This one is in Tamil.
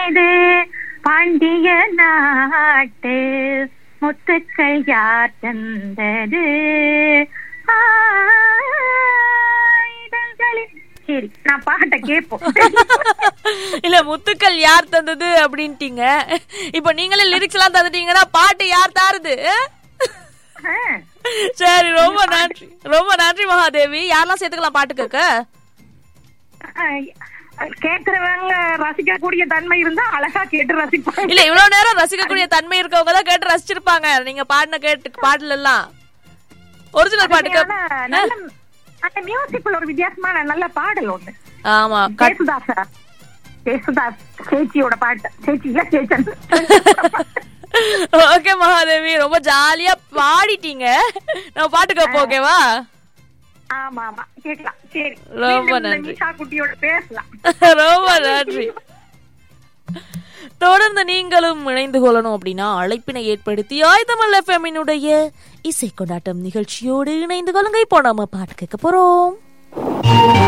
இது பாண்டிய நாட்டு முத்துக்கள் யார் தந்தது ஆயுதங்களில் சரி நான் பாட்ட கேட்போம் இல்ல முத்துக்கள் யார் தந்தது அப்படின்ட்டீங்க இப்ப நீங்களே லிரிக்ஸ் எல்லாம் தந்துட்டீங்கன்னா பாட்டு யார் தாருது ஆ, சரி ரொம்ப நன்றி ரொம்ப நன்றி மகாதேவி யாரெல்லாம் சேர்த்துக்கலாம் பாட்டு கேட்க ஆ, கேக்குறவங்க ரசிக்கக்கூடிய தன்மை இருந்தா அழகா கேட்டு ரசிப்பாங்க இல்ல இவ்வளவு நேரம் ரசிக்கக்கூடிய தன்மை இருக்கவங்க தான் கேட்டு ரசிச்சிருப்பாங்க நீங்க பாடின கேட்டு பாடல எல்லாம் ஒரிஜினல் பாட்டுக்கு ஆனா, நல்ல அந்த மியூசிக்ல ஒரு வித்தியாசமான நல்ல பாடல் ஒண்ணு ஆமா கட்- ஜேசுதாஸ் ஜேசுதாஸ் சேச்சியோட பாட்டு சேச்சி இல்ல சேச்சன் ஓகே மகாதேவி ரொம்ப ஜாலியா பாடிட்டீங்க நம்ம பாட்டு கேட்போம் ஓகேவா ஆமா ஆமா கேட்கலாம் சரி ரொம்ப மீண்டும் இந்த நன்றி. நிஷா குட்டியோட பேசலாம் ரொம்ப நன்றி தொடர்ந்து நீங்களும் இணைந்து கொள்ளணும் அப்படின்னா அழைப்பினை ஏற்படுத்தி ஆயுதமல் எஃப்எம்மினுடைய இசை கொண்டாட்டம் நிகழ்ச்சியோடு இணைந்து கொள்ளுங்க இப்போ நம்ம பாட்டு கேட்க போறோம்